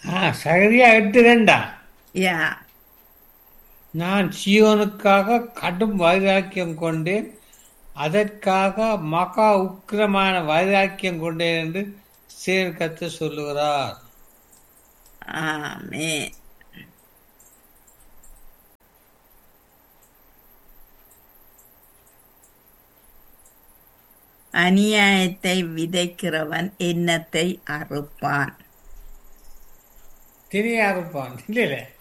ஆ சரியா எட்டு ரெண்டா யா நான் சீயோனுக்காக கடும் வைராக்கியம் கொண்டேன் அதற்காக மகா உக்கிரமான வைராக்கியம் கொண்டேன் என்று சேர் கத்து சொல்லுகிறார் ஆமே அநியாயத்தை விதைக்கிறவன் எண்ணத்தை அறுப்பான் தெரியா இருப்பான் இல்லை இல்லை